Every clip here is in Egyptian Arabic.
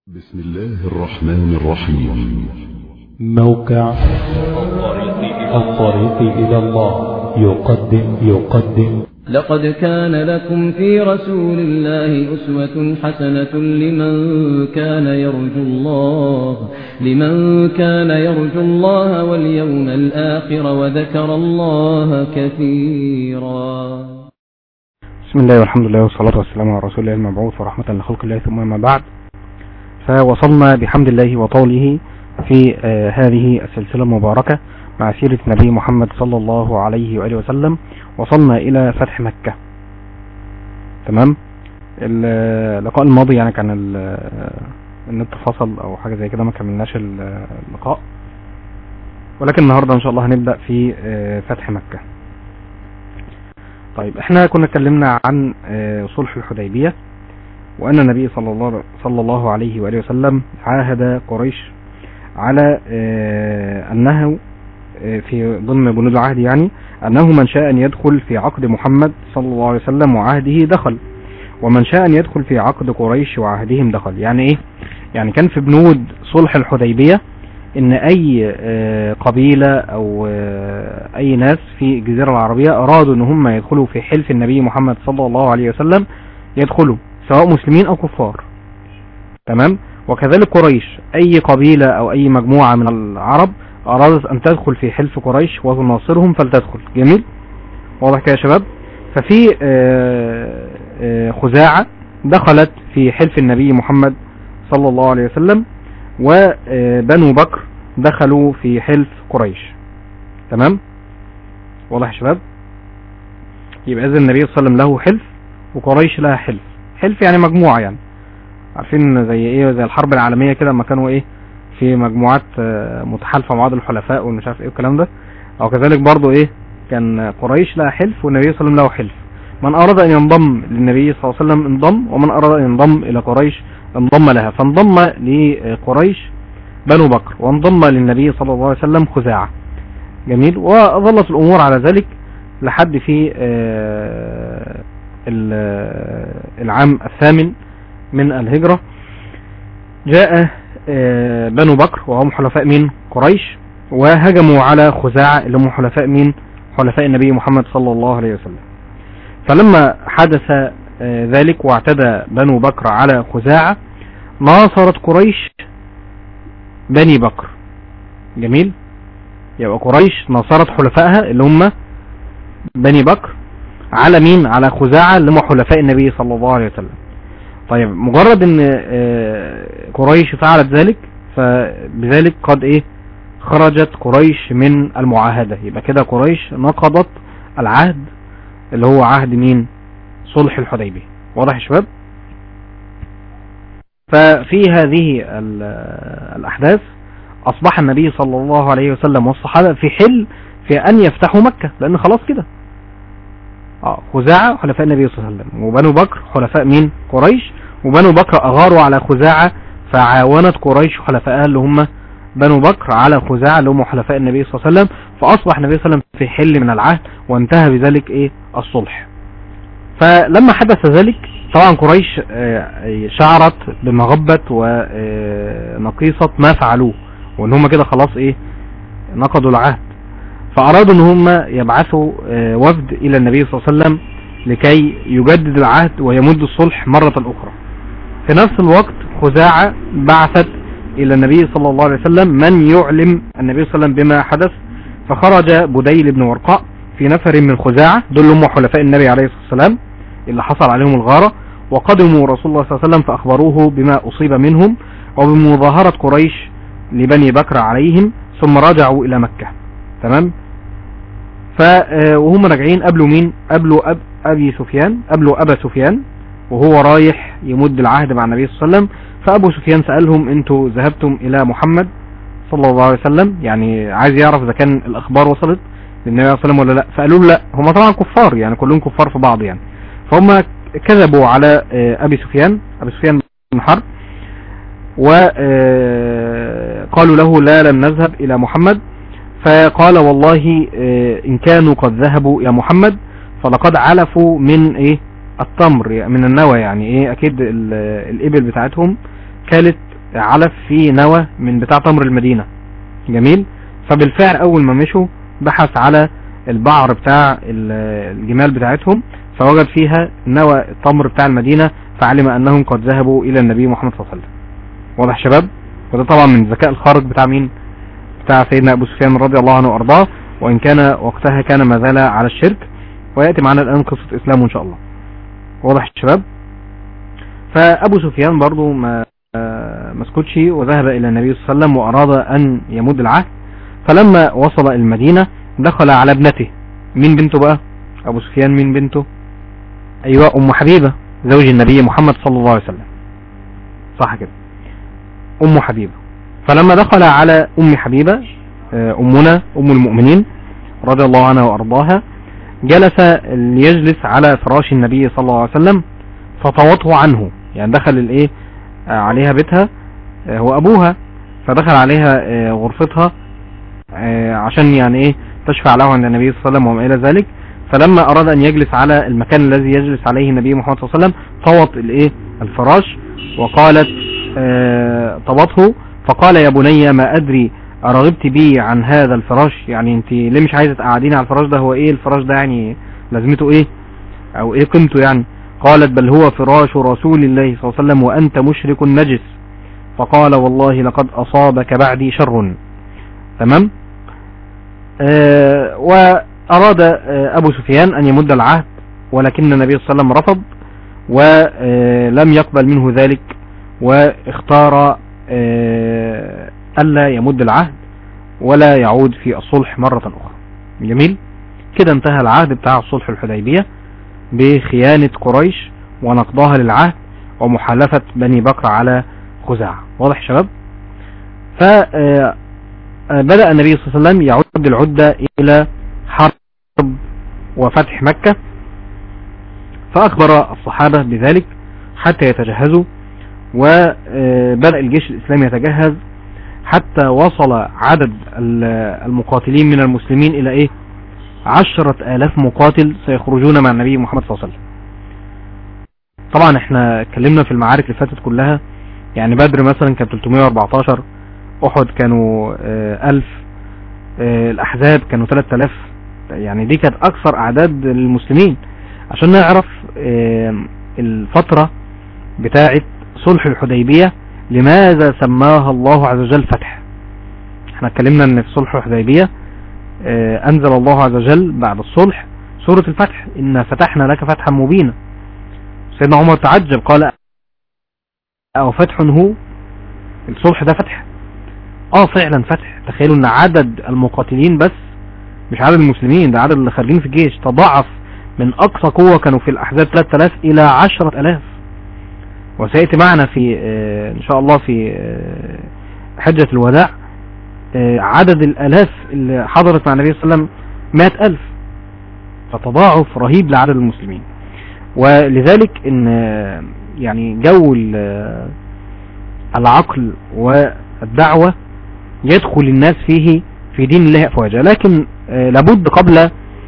بسم الله الرحمن الرحيم موقع الطريق إلى الله يقدم يقدم لقد كان لكم في رسول الله أسوة حسنة لمن كان يرجو الله لمن كان يرجو الله واليوم الآخر وذكر الله كثيرا بسم الله والحمد لله والصلاة والسلام على رسول الله المبعوث ورحمة لخلق الله ثم ما بعد فوصلنا بحمد الله وطوله في آه هذه السلسلة المباركة مع سيرة نبي محمد صلى الله عليه وآله وسلم وصلنا إلى فتح مكة تمام اللقاء الماضي يعني كان النت فصل أو حاجة زي كده ما كملناش اللقاء ولكن النهاردة إن شاء الله هنبدأ في آه فتح مكة طيب احنا كنا اتكلمنا عن آه صلح الحديبية وأن النبي صلى الله, صلى الله عليه وآله وسلم عاهد قريش على أنه في ضمن بنود العهد يعني أنه من شاء أن يدخل في عقد محمد صلى الله عليه وسلم وعهده دخل ومن شاء أن يدخل في عقد قريش وعهدهم دخل يعني إيه يعني كان في بنود صلح الحديبية ان اي قبيلة او اي ناس في الجزيرة العربية ارادوا ان هم يدخلوا في حلف النبي محمد صلى الله عليه وسلم يدخلوا سواء مسلمين او كفار تمام وكذلك قريش اي قبيلة او اي مجموعة من العرب ارادت ان تدخل في حلف قريش وتناصرهم فلتدخل جميل واضح كده يا شباب ففي خزاعة دخلت في حلف النبي محمد صلى الله عليه وسلم وبنو بكر دخلوا في حلف قريش تمام واضح يا شباب يبقى اذا النبي صلى الله عليه وسلم له حلف وقريش لها حلف حلف يعني مجموعة يعني عارفين زي ايه زي الحرب العالمية كده لما كانوا ايه في مجموعات متحالفة مع بعض الحلفاء ومش عارف ايه والكلام ده او كذلك برضو ايه كان قريش لها حلف والنبي صلى الله عليه وسلم له حلف من اراد ان ينضم للنبي صلى الله عليه وسلم انضم ومن اراد ان ينضم الى قريش انضم لها فانضم لقريش بنو بكر وانضم للنبي صلى الله عليه وسلم خزاعة جميل وظلت الامور على ذلك لحد في العام الثامن من الهجرة جاء بنو بكر وهم حلفاء من قريش وهجموا على خزاعة اللي هم حلفاء من حلفاء النبي محمد صلى الله عليه وسلم فلما حدث ذلك واعتدى بنو بكر على خزاعة ناصرت قريش بني بكر جميل يبقى قريش ناصرت حلفائها اللي هم بني بكر على مين على خزاعة اللي هم حلفاء النبي صلى الله عليه وسلم طيب مجرد ان قريش فعلت ذلك فبذلك قد ايه خرجت قريش من المعاهدة يبقى كده قريش نقضت العهد اللي هو عهد مين صلح الحديبية واضح يا شباب ففي هذه الاحداث اصبح النبي صلى الله عليه وسلم والصحابة في حل في ان يفتحوا مكة لان خلاص كده اه خزاعة حلفاء النبي صلى الله عليه وسلم وبنو بكر حلفاء مين قريش وبنو بكر اغاروا على خزاعة فعاونت قريش حلفائها اللي هم بنو بكر على خزاعة اللي هم حلفاء النبي صلى الله عليه وسلم فاصبح النبي صلى الله عليه وسلم في حل من العهد وانتهى بذلك ايه الصلح فلما حدث ذلك طبعا قريش شعرت بمغبة ونقيصة ما فعلوه وان هم كده خلاص ايه نقضوا العهد فارادوا ان هم يبعثوا وفد الى النبي صلى الله عليه وسلم لكي يجدد العهد ويمد الصلح مرة اخرى في نفس الوقت خزاعة بعثت الى النبي صلى الله عليه وسلم من يعلم النبي صلى الله عليه وسلم بما حدث فخرج بديل بن ورقاء في نفر من خزاعة دول هم حلفاء النبي عليه الصلاة والسلام اللي حصل عليهم الغارة وقدموا رسول الله صلى الله عليه وسلم فأخبروه بما أصيب منهم وبمظاهرة قريش لبني بكر عليهم ثم رجعوا إلى مكة تمام وهم راجعين قبلوا مين قبلوا أب أبي سفيان قبلوا أبا سفيان وهو رايح يمد العهد مع النبي صلى الله عليه وسلم فأبو سفيان سألهم انتوا ذهبتم إلى محمد صلى الله عليه وسلم يعني عايز يعرف إذا كان الأخبار وصلت للنبي صلى الله عليه وسلم ولا لا فقالوا له لا هم طبعا كفار يعني كلهم كفار في بعض يعني فهم كذبوا على ابي سفيان ابي سفيان بن حرب وقالوا له لا لم نذهب الى محمد فقال والله ان كانوا قد ذهبوا الى محمد فلقد علفوا من ايه التمر من النوى يعني ايه اكيد الابل بتاعتهم كانت علف في نوى من بتاع تمر المدينة جميل فبالفعل اول ما مشوا بحث على البعر بتاع ال- الجمال بتاعتهم فوجد فيها نوى التمر بتاع المدينة فعلم انهم قد ذهبوا الى النبي محمد صلى الله عليه وسلم واضح يا شباب وده طبعا من الذكاء الخارق بتاع مين بتاع سيدنا ابو سفيان رضي الله عنه وارضاه وان كان وقتها كان ما زال على الشرك وياتي معنا الان قصة اسلامه ان شاء الله واضح يا شباب فابو سفيان برضو ما آه، ما سكتش وذهب الى النبي صلى الله عليه وسلم واراد ان يمد العهد فلما وصل المدينة دخل على ابنته مين بنته بقى ابو سفيان مين بنته ايوه ام حبيبة زوج النبي محمد صلى الله عليه وسلم صح كده ام حبيبة فلما دخل على ام حبيبة آه، امنا ام المؤمنين رضي الله عنها وارضاها جلس ليجلس على فراش النبي صلى الله عليه وسلم فطوته عنه يعني دخل الايه آه، عليها بيتها آه، هو ابوها فدخل عليها آه، غرفتها آه، عشان يعني ايه تشفع له عند النبي صلى الله عليه وسلم وما الى ذلك فلما اراد ان يجلس على المكان الذي يجلس عليه النبي محمد صلى الله عليه وسلم طوت الايه الفراش وقالت آه، طوته فقال يا بني ما ادري ارغبت بي عن هذا الفراش يعني انت ليه مش عايزه تقعديني على الفراش ده هو ايه الفراش ده يعني لازمته ايه او ايه قيمته يعني قالت بل هو فراش رسول الله صلى الله عليه وسلم وانت مشرك نجس فقال والله لقد اصابك بعدي شر تمام آه واراد آه ابو سفيان ان يمد العهد ولكن النبي صلى الله عليه وسلم رفض ولم يقبل منه ذلك واختار آه الا يمد العهد ولا يعود في الصلح مرة اخرى جميل كده انتهى العهد بتاع صلح الحديبية بخيانة قريش ونقضها للعهد ومحالفة بني بكر على خزاعة واضح يا شباب فبدأ النبي صلى الله عليه وسلم يعد العدة إلى حرب وفتح مكة فأخبر الصحابة بذلك حتى يتجهزوا وبدأ الجيش الإسلامي يتجهز حتى وصل عدد المقاتلين من المسلمين إلى إيه عشرة آلاف مقاتل سيخرجون مع النبي محمد صلى الله عليه وسلم طبعا احنا اتكلمنا في المعارك اللي فاتت كلها يعني بدر مثلا كان 314 احد كانوا اه 1000 اه الاحزاب كانوا 3000 يعني دي كانت اكثر اعداد المسلمين عشان نعرف اه الفترة بتاعة صلح الحديبية لماذا سماها الله عز وجل فتح احنا اتكلمنا ان في صلح الحديبية انزل الله عز وجل بعد الصلح سورة الفتح ان فتحنا لك فتحا مبينا سيدنا عمر تعجب قال او فتح هو الصلح ده فتح اه فعلا فتح تخيلوا ان عدد المقاتلين بس مش عدد المسلمين ده عدد اللي خارجين في الجيش تضاعف من اقصى قوة كانوا في الاحزاب 3000 الى 10000 وسيأتي معنا في اه ان شاء الله في اه حجة الوداع اه عدد الالاف اللي حضرت مع النبي صلى الله عليه وسلم 100000 فتضاعف رهيب لعدد المسلمين ولذلك ان يعني جو العقل والدعوة يدخل الناس فيه في دين الله افواجا لكن لابد قبل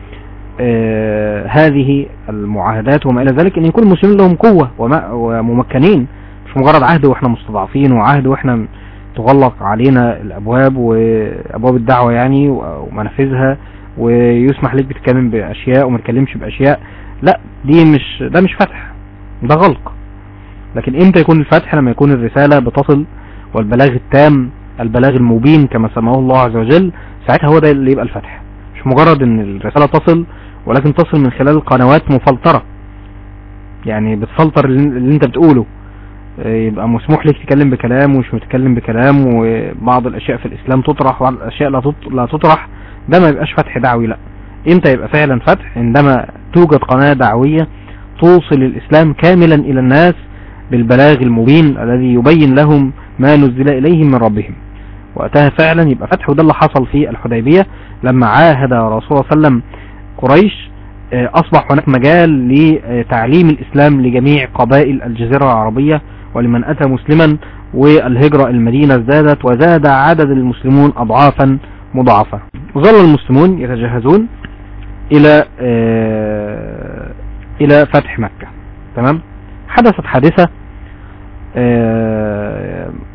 هذه المعاهدات وما الى ذلك ان يكون المسلمين لهم قوة وممكنين مش مجرد عهد واحنا مستضعفين وعهد واحنا تغلق علينا الابواب وابواب الدعوة يعني ومنافذها ويسمح لك بتتكلم باشياء وما تكلمش باشياء لا دي مش ده مش فتح ده غلق لكن امتى يكون الفتح لما يكون الرسالة بتصل والبلاغ التام البلاغ المبين كما سماه الله عز وجل ساعتها هو ده اللي يبقى الفتح مش مجرد ان الرسالة تصل ولكن تصل من خلال قنوات مفلترة يعني بتفلتر اللي انت بتقوله يبقى مسموح لك تتكلم بكلام ومش متكلم بكلام وبعض الاشياء في الاسلام تطرح وبعض الاشياء لا تطرح ده ما يبقاش فتح دعوي لا امتى يبقى فعلا فتح عندما توجد قناة دعوية توصل الاسلام كاملا الى الناس بالبلاغ المبين الذي يبين لهم ما نزل اليهم من ربهم وقتها فعلا يبقى فتح وده اللي حصل في الحديبية لما عاهد رسول الله صلى الله عليه وسلم قريش اصبح هناك مجال لتعليم الاسلام لجميع قبائل الجزيرة العربية ولمن اتى مسلما والهجرة المدينة ازدادت وزاد عدد المسلمون اضعافا مضاعفة وظل المسلمون يتجهزون الى آه الى فتح مكة تمام حدثت حادثة آه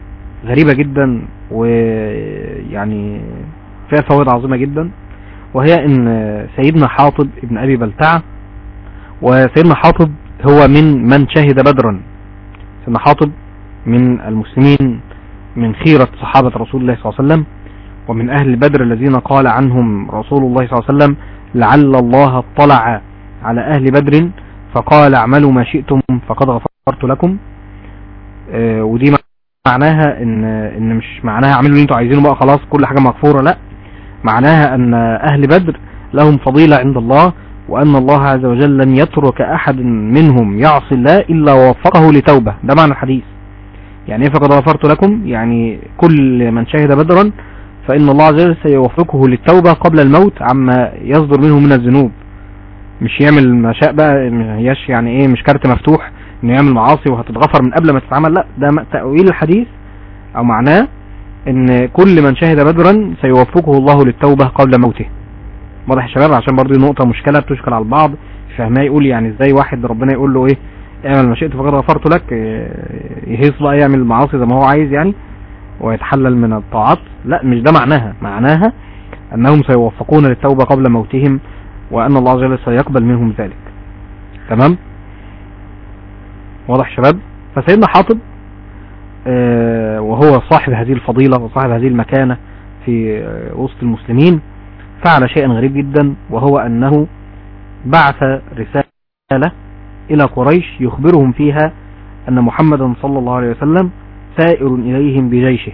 غريبة جدا ويعني فيها فوائد عظيمة جدا وهي ان سيدنا حاطب ابن ابي بلتعة وسيدنا حاطب هو من من شهد بدرا سيدنا حاطب من المسلمين من خيرة صحابة رسول الله صلى الله عليه وسلم ومن أهل بدر الذين قال عنهم رسول الله صلى الله عليه وسلم لعل الله اطلع على أهل بدر فقال اعملوا ما شئتم فقد غفرت لكم آه، ودي معناها ان ان مش معناها اعملوا اللي انتوا عايزينه بقى خلاص كل حاجة مغفورة لا معناها ان اهل بدر لهم فضيلة عند الله وان الله عز وجل لن يترك احد منهم يعصي الله الا ووفقه لتوبة ده معنى الحديث يعني ايه فقد غفرت لكم يعني كل من شهد بدرا فان الله عز وجل سيوفقه للتوبة قبل الموت عما يصدر منه من الذنوب مش يعمل ما شاء بقى ما هياش يعني ايه مش كارت مفتوح انه يعمل معاصي وهتتغفر من قبل ما تتعمل لا ده م- تأويل الحديث او معناه ان كل من شهد بدرا سيوفقه الله للتوبة قبل موته واضح يا شباب عشان برضه نقطة مشكلة بتشكل على البعض فهمها يقول يعني ازاي واحد ربنا يقول له ايه اعمل ما شئت فقد غفرت لك إيه، يهيص بقى يعمل معاصي زي ما هو عايز يعني ويتحلل من الطاعات لا مش ده معناها معناها انهم سيوفقون للتوبة قبل موتهم وان الله عز وجل سيقبل منهم ذلك تمام واضح يا شباب فسيدنا حاطب آه، وهو صاحب هذه الفضيلة وصاحب هذه المكانة في آه، وسط المسلمين فعل شيئا غريب جدا وهو انه بعث رسالة الى قريش يخبرهم فيها ان محمدا صلى الله عليه وسلم سائر اليهم بجيشه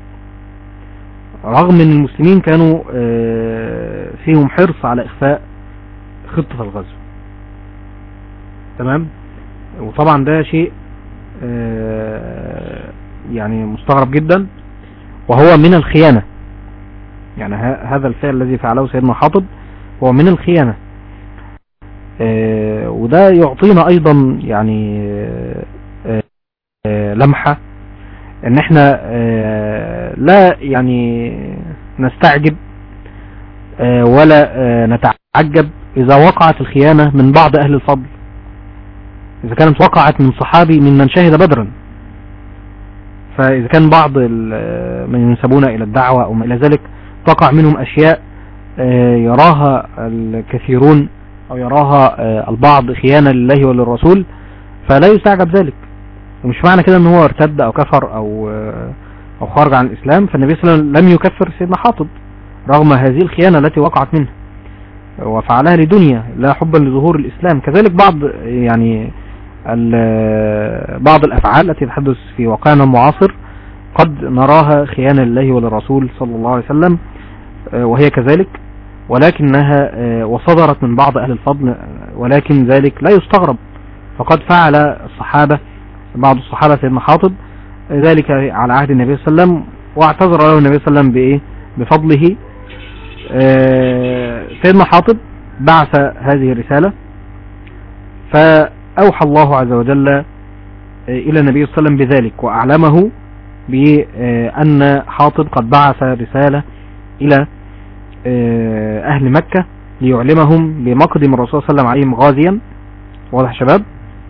رغم ان المسلمين كانوا آه، فيهم حرص على اخفاء خطة الغزو تمام وطبعا ده شيء آه، يعني مستغرب جدا وهو من الخيانة يعني ه- هذا الفعل الذي فعله سيدنا حاطب هو من الخيانة آه، وده يعطينا ايضا يعني آه، آه، لمحة ان احنا آه، لا يعني نستعجب آه، ولا آه، نتعجب اذا وقعت الخيانة من بعض اهل الفضل اذا كانت وقعت من صحابي ممن شهد بدرا فاذا كان بعض ال- من ينسبون الى الدعوة او ما الى ذلك تقع منهم اشياء آه، يراها الكثيرون او يراها آه، البعض خيانة لله وللرسول فلا يستعجب ذلك ومش معنى كده ان هو ارتد او كفر او آه، او خرج عن الاسلام فالنبي صلى الله عليه وسلم لم يكفر سيدنا حاطب رغم هذه الخيانة التي وقعت منه وفعلها لدنيا لا حبا لظهور الاسلام كذلك بعض يعني ال- بعض الافعال التي تحدث في واقعنا المعاصر قد نراها خيانة لله وللرسول صلى الله عليه وسلم آه، وهي كذلك ولكنها آه، وصدرت من بعض اهل الفضل آه، ولكن ذلك لا يستغرب فقد فعل الصحابة بعض الصحابة سيدنا حاطب ذلك على عهد النبي صلى الله عليه وسلم واعتذر له النبي صلى الله عليه وسلم بإيه بفضله آه، سيدنا حاطب بعث هذه الرسالة فأوحى الله عز وجل آه، إلى النبي صلى الله عليه وسلم بذلك وأعلمه بأن حاطب قد بعث رسالة إلى آه، أهل مكة ليعلمهم بمقدم الرسول صلى الله عليه وسلم عليهم غازيا واضح يا شباب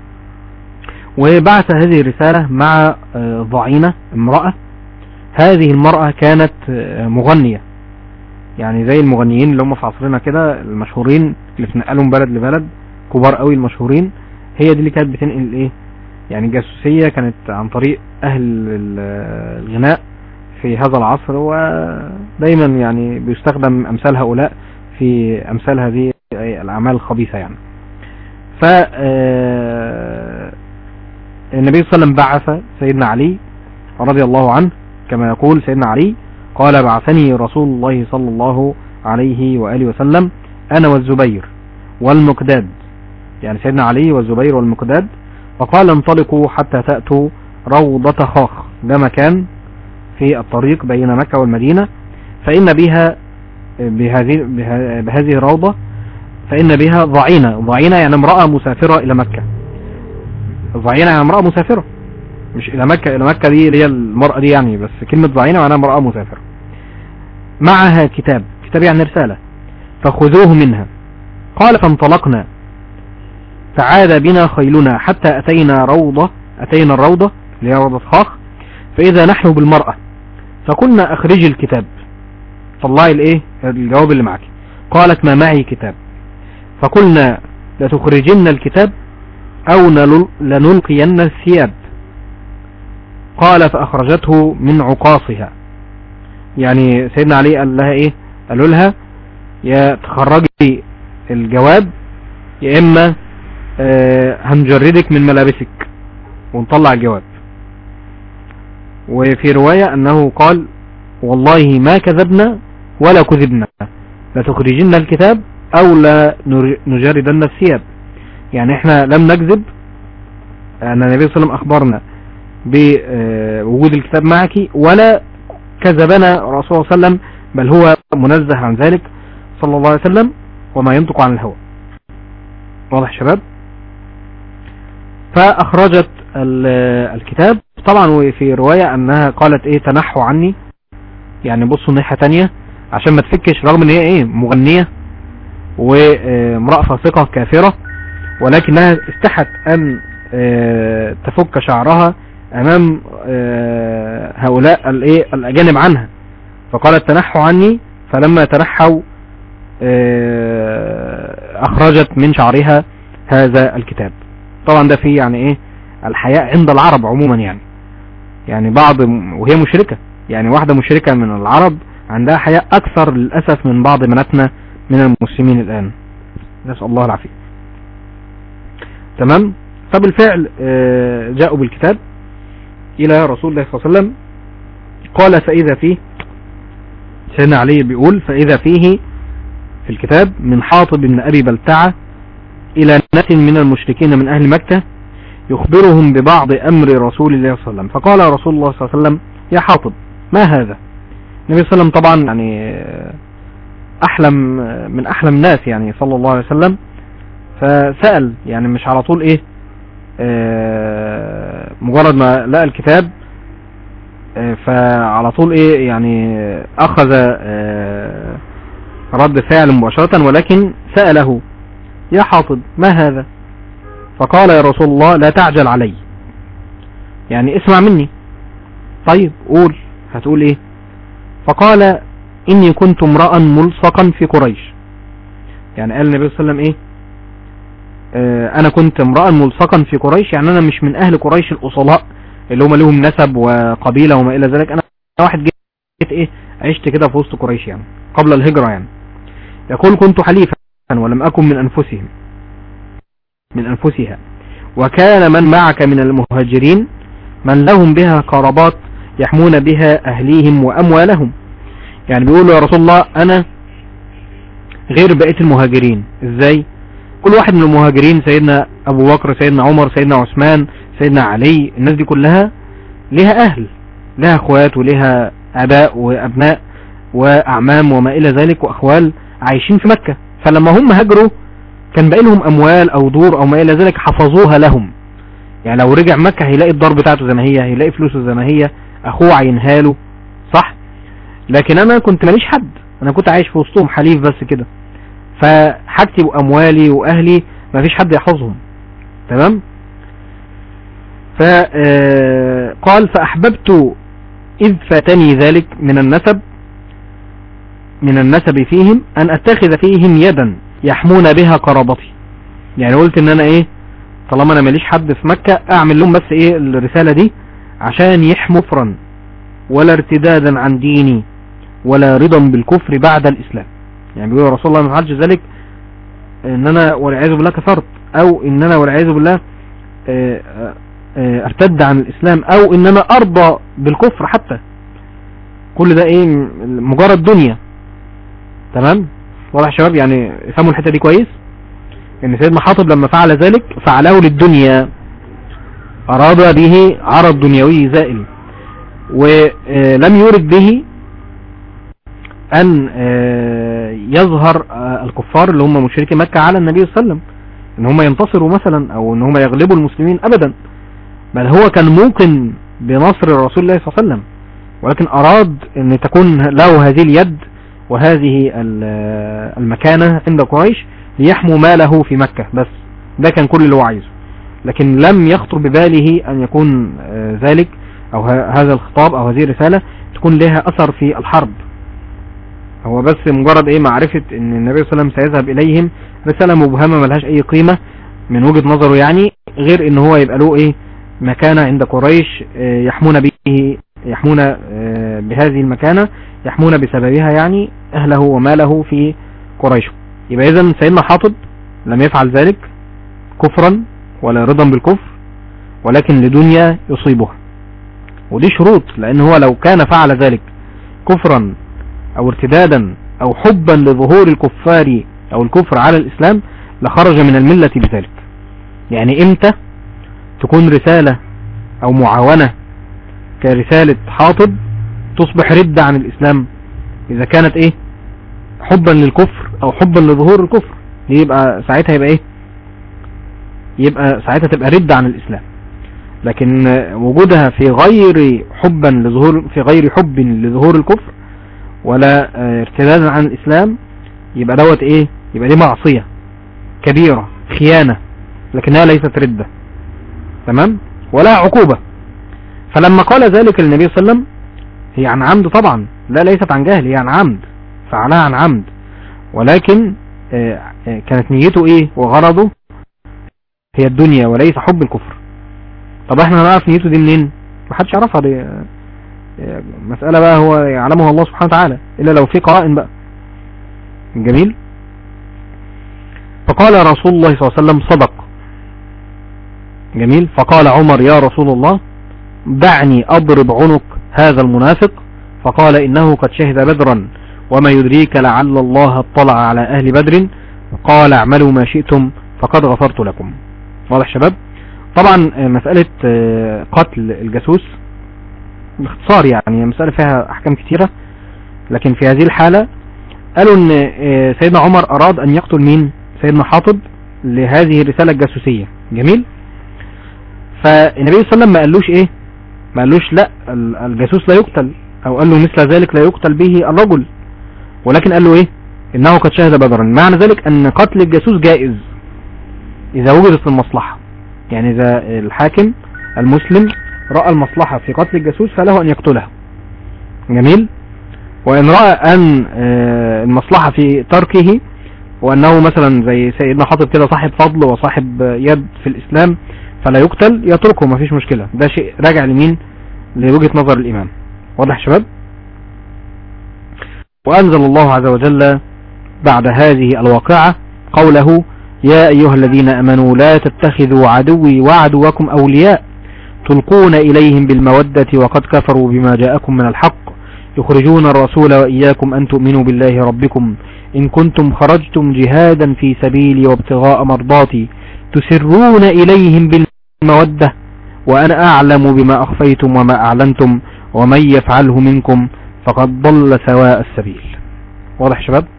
وبعث هذه الرسالة مع آه، ضعينة امرأة هذه المرأة كانت آه، مغنية يعني زي المغنيين اللي هم في عصرنا كده المشهورين اللي بتنقلهم بلد لبلد كبار قوي المشهورين هي دي اللي كانت بتنقل ايه يعني الجاسوسية كانت عن طريق اهل ال- الغناء في هذا العصر ودايما يعني بيستخدم امثال هؤلاء في امثال هذه الاعمال الخبيثة يعني ف آه، النبي صلى الله عليه وسلم بعث سيدنا علي رضي الله عنه كما يقول سيدنا علي قال بعثني رسول الله صلى الله عليه وآله وسلم أنا والزبير والمقداد يعني سيدنا علي والزبير والمقداد فقال انطلقوا حتى تأتوا روضة خاخ ده مكان في الطريق بين مكة والمدينة فإن بها بهذه, بها- بهذه الروضة فإن بها ضعينة ضعينة يعني امرأة مسافرة إلى مكة ضعينة يعني امرأة مسافرة مش إلى مكة إلى مكة دي اللي هي المرأة دي يعني بس كلمة ضعينة معناها امرأة مسافرة معها كتاب كتاب يعني رسالة فخذوه منها قال فانطلقنا فعاد بنا خيلنا حتى أتينا روضة أتينا الروضة اللي هي روضة خاخ فإذا نحن بالمرأة فقلنا أخرجي الكتاب طلعي الايه الجواب اللي معك قالت ما معي كتاب فقلنا لتخرجن الكتاب أو نل- لنلقين الثياب قال فأخرجته من عقاصها يعني سيدنا علي قال لها ايه قالوا لها يا تخرجي الجواب يا اما آه، هنجردك من ملابسك ونطلع الجواب وفي رواية انه قال والله ما كذبنا ولا كذبنا لتخرجن الكتاب او لا نر- نجردن الثياب يعني احنا لم نكذب ان النبي صلى الله عليه وسلم اخبرنا بوجود الكتاب معك ولا كذبنا رسول الله صلى الله عليه وسلم بل هو منزه عن ذلك صلى الله عليه وسلم وما ينطق عن الهوى واضح يا شباب فأخرجت ال- الكتاب طبعا وفي رواية أنها قالت إيه تنحوا عني يعني بصوا ناحية تانية عشان ما تفكش رغم ان هي ايه مغنية وامرأة فاسقة كافرة ولكنها استحت ان آه، تفك شعرها امام آه، هؤلاء الايه الاجانب عنها فقالت تنحوا عني فلما تنحوا آه، اخرجت من شعرها هذا الكتاب طبعا ده فيه يعني ايه الحياء عند العرب عموما يعني يعني بعض وهي مشركة يعني واحدة مشركة من العرب عندها حياء اكثر للأسف من بعض بناتنا من المسلمين الان نسأل الله العافية تمام فبالفعل آه، جاءوا بالكتاب الى رسول الله صلى الله عليه وسلم قال فاذا فيه سيدنا علي بيقول فاذا فيه في الكتاب من حاطب بن ابي بلتعة الى ناس من المشركين من اهل مكة يخبرهم ببعض امر رسول الله صلى الله عليه وسلم فقال رسول الله صلى الله عليه وسلم يا حاطب ما هذا النبي صلى الله عليه وسلم طبعا يعني احلم من احلم الناس يعني صلى الله عليه وسلم فسأل يعني مش على طول ايه آه، مجرد ما لقى الكتاب آه، فعلى طول ايه يعني اخذ آه، رد فعل مباشرة ولكن سأله يا حاطب ما هذا فقال يا رسول الله لا تعجل علي يعني اسمع مني طيب قول هتقول ايه فقال اني كنت امرأ ملصقا في قريش يعني قال النبي صلى الله عليه وسلم ايه آه انا كنت امرأ ملصقا في قريش يعني انا مش من اهل قريش الاصلاء اللي هم لهم نسب وقبيلة وما الى ذلك انا واحد جيت ايه عشت كده في وسط قريش يعني قبل الهجرة يعني يقول كنت حليفا ولم اكن من انفسهم من انفسها وكان من معك من المهاجرين من لهم بها قرابات يحمون بها اهليهم واموالهم يعني بيقولوا يا رسول الله انا غير بقية المهاجرين ازاي كل واحد من المهاجرين سيدنا ابو بكر سيدنا عمر سيدنا عثمان سيدنا علي الناس دي كلها لها اهل لها اخوات ولها اباء وابناء واعمام وما الى ذلك واخوال عايشين في مكة فلما هم هاجروا كان باقي لهم اموال او دور او ما الى ذلك حفظوها لهم يعني لو رجع مكة هيلاقي الدار بتاعته زي ما هي هيلاقي فلوسه زي ما هي اخوه عينها له صح لكن انا كنت ماليش حد انا كنت عايش في وسطهم حليف بس كده فحاجتي واموالي واهلي ما فيش حد يحفظهم تمام فقال فاحببت اذ فاتني ذلك من النسب من النسب فيهم ان اتخذ فيهم يدا يحمون بها قرابتي يعني قلت ان انا ايه طالما انا ماليش حد في مكة اعمل لهم بس ايه الرسالة دي عشان يحموا فرا ولا ارتدادا عن ديني ولا رضا بالكفر بعد الاسلام يعني بيقول رسول الله ما فعلش ذلك ان انا والعياذ بالله كفرت او ان انا والعياذ بالله آه، آه، ارتد عن الاسلام او ان انا ارضى بالكفر حتى كل ده ايه م- مجرد دنيا تمام واضح يا شباب يعني افهموا الحته دي كويس ان سيدنا حاطب لما فعل ذلك فعله للدنيا اراد به عرض دنيوي زائل ولم يرد به ان آه، يظهر آه، الكفار اللي هم مشركي مكة على النبي صلى الله عليه وسلم ان هم ينتصروا مثلا او ان هم يغلبوا المسلمين ابدا بل هو كان موقن بنصر رسول الله صلى الله عليه وسلم ولكن اراد ان تكون له هذه اليد وهذه ال- المكانة عند قريش ليحموا ماله في مكة بس ده كان كل اللي هو عايزه لكن لم يخطر بباله ان يكون آه، ذلك او ه- هذا الخطاب او هذه الرسالة تكون لها اثر في الحرب هو بس مجرد ايه معرفة ان النبي صلى الله عليه وسلم سيذهب اليهم رسالة مبهمة ملهاش اي قيمة من وجهة نظره يعني غير ان هو يبقى له ايه مكانة عند قريش آه، يحمون به يحمون آه، بهذه المكانة يحمون بسببها يعني اهله وماله في قريش يبقى اذا سيدنا حاطب لم يفعل ذلك كفرا ولا رضا بالكفر ولكن لدنيا يصيبها ودي شروط لان هو لو كان فعل ذلك كفرا او ارتدادا او حبا لظهور الكفار او الكفر على الاسلام لخرج من الملة بذلك يعني امتى تكون رسالة او معاونة كرسالة حاطب تصبح ردة عن الاسلام اذا كانت ايه حبا للكفر او حبا لظهور الكفر دي يبقى ساعتها يبقى ايه يبقى ساعتها تبقى ردة عن الاسلام لكن وجودها في غير حبا لظهور في غير حب لظهور الكفر ولا آه، ارتدادا عن الاسلام يبقى دوت ايه يبقى دي معصية كبيرة خيانة لكنها ليست ردة تمام ولا عقوبة فلما قال ذلك للنبي صلى الله عليه وسلم هي عن عمد طبعا لا ليست عن جهل هي عن عمد فعلها عن عمد ولكن آه، آه، كانت نيته ايه وغرضه هي الدنيا وليس حب الكفر طب احنا هنعرف نيته دي منين محدش يعرفها دي آه، آه، مسألة بقى هو يعلمها الله سبحانه وتعالى الا لو في قرائن بقى جميل فقال رسول الله صلى الله عليه وسلم صدق جميل فقال عمر يا رسول الله دعني اضرب عنق هذا المنافق فقال انه قد شهد بدرا وما يدريك لعل الله اطلع على اهل بدر قال اعملوا ما شئتم فقد غفرت لكم واضح شباب طبعا آه، مسألة آه، قتل الجاسوس باختصار يعني هي مسألة فيها احكام كتيرة لكن في هذه الحالة قالوا ان آه، سيدنا عمر اراد ان يقتل مين سيدنا حاطب لهذه الرسالة الجاسوسية جميل فالنبي صلى الله عليه وسلم ما قالوش ايه ما قالوش لا ال- الجاسوس لا يقتل او قال له مثل ذلك لا يقتل به الرجل ولكن قال له ايه انه قد شهد بدرا معنى ذلك ان قتل الجاسوس جائز اذا وجدت المصلحة يعني اذا الحاكم المسلم رأى المصلحة في قتل الجاسوس فله ان يقتله جميل وان رأى ان آه، المصلحة في تركه وانه مثلا زي سيدنا حاطب كده صاحب فضل وصاحب يد في الاسلام فلا يقتل يتركه مفيش مشكلة ده شيء راجع لمين لوجهة نظر الامام واضح يا شباب وانزل الله عز وجل بعد هذه الواقعة قوله يا ايها الذين امنوا لا تتخذوا عدوي وعدوكم اولياء تلقون اليهم بالمودة وقد كفروا بما جاءكم من الحق يخرجون الرسول واياكم ان تؤمنوا بالله ربكم إن كنتم خرجتم جهادا في سبيلي وابتغاء مرضاتي تسرون إليهم بالمودة وأنا أعلم بما أخفيتم وما أعلنتم ومن يفعله منكم فقد ضل سواء السبيل واضح يا شباب